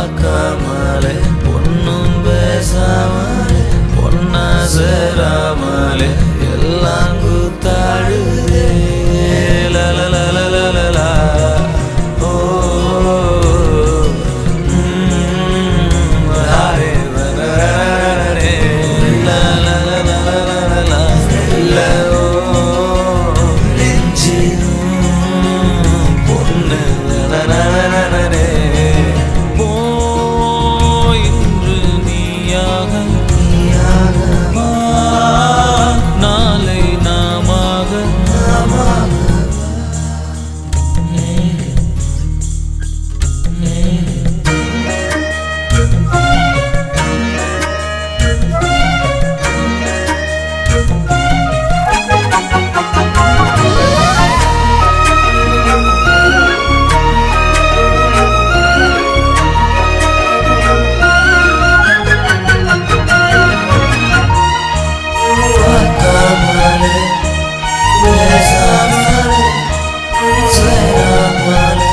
பார்க்காமலே ஒன்னும் பேசாமலே ஒன்னா சேராமலே எல்லாம் கூத்தாடுதே லலலலலலலா. ஓ, ம், ஹரே வரரரரரே. லலலலலலலா. ல, ஓ, நெஞ்சிலும் பொண்ணு ரரரரரரே. போ, இன்று நீயாக வா, நாளை நாமாக பார்க்காமலே பேசாமலே சேராமலே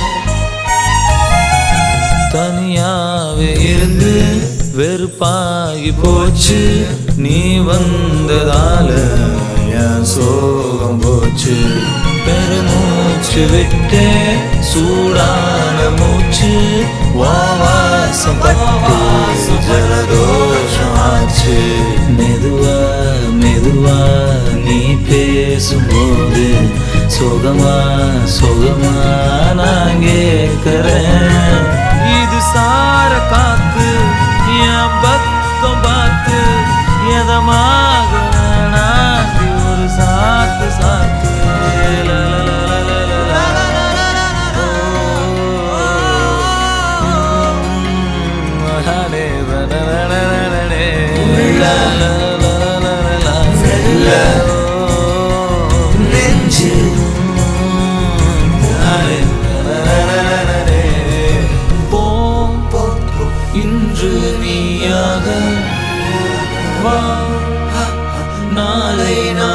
தனியாவே இருந்து வெறுப்பாகி போச்சு நீ வந்ததால என் சோகம் போச்சு பெருமூச்சு விட்டே சூடான மூச்சு வாவாசம் பட்டு ஜலதோஷம் ஆச்சு மெதுவா மெதுவா நீ பேசும்போது சுகமா சுகமா நான் கேட்கிறேன் இது சார காத்து என் பக்கம் பார்த்து எதமாக நாண்டி ஒரு சாத்து சாத்து இன்று நீயாக வா நாளை நான்